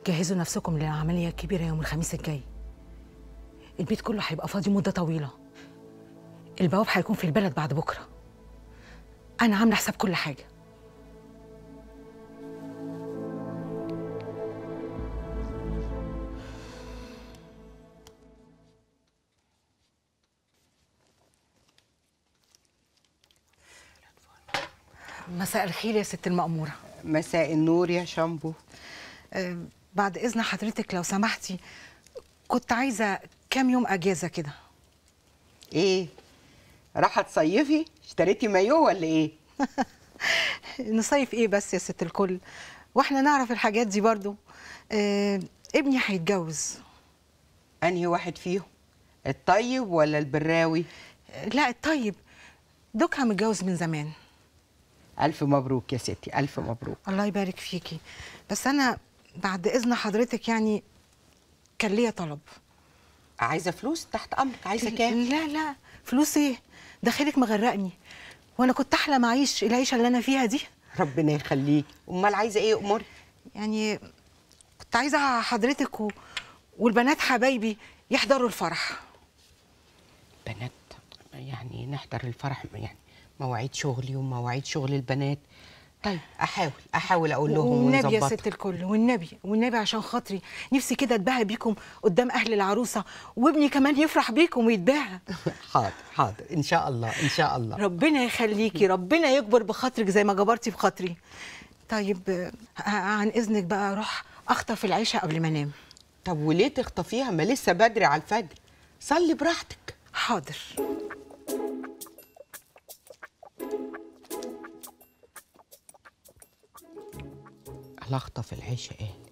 جهزوا نفسكم للعملية الكبيرة يوم الخميس الجاي البيت كله هيبقى فاضي مدة طويلة البواب هيكون في البلد بعد بكرة أنا عاملة حساب كل حاجة مساء الخير يا ست المأمورة مساء النور يا شامبو أه، بعد إذن حضرتك لو سمحتي كنت عايزة كام يوم أجازة كده ايه راحة تصيفي اشتريتي مايو ولا ايه نصيف إيه بس يا ست الكل وإحنا نعرف الحاجات دي برضو أه، ابني هيتجوز انهي واحد فيهم الطيب ولا البراوي أه، لا الطيب دوكها متجوز من زمان الف مبروك يا ستي الف مبروك الله يبارك فيكي بس أنا بعد إذن حضرتك يعني كان ليا طلب عايزه فلوس تحت امرك عايزه كام لا لا فلوس ايه ده خيرك مغرقني وانا كنت احلم اعيش العيشه اللي انا فيها دي ربنا يخليك امال عايزه ايه اموري يعني كنت عايزه حضرتك و... والبنات حبايبي يحضروا الفرح بنات يعني نحضر الفرح يعني مواعيد شغلي ومواعيد شغل البنات طيب احاول احاول اقول لهم والنبي يا ونظبطهم. ست الكل والنبي والنبي عشان خاطري نفسي كده اتباهى بيكم قدام اهل العروسه وابني كمان يفرح بيكم ويتباهى حاضر حاضر ان شاء الله ان شاء الله ربنا يخليكي ربنا يكبر بخاطرك زي ما جبرتي بخاطري طيب آه، عن اذنك بقى اروح اخطف العيشه قبل ما انام طب وليه تخطفيها ما لسه بدري على الفجر صلي براحتك حاضر الله اخطف العيشه ايه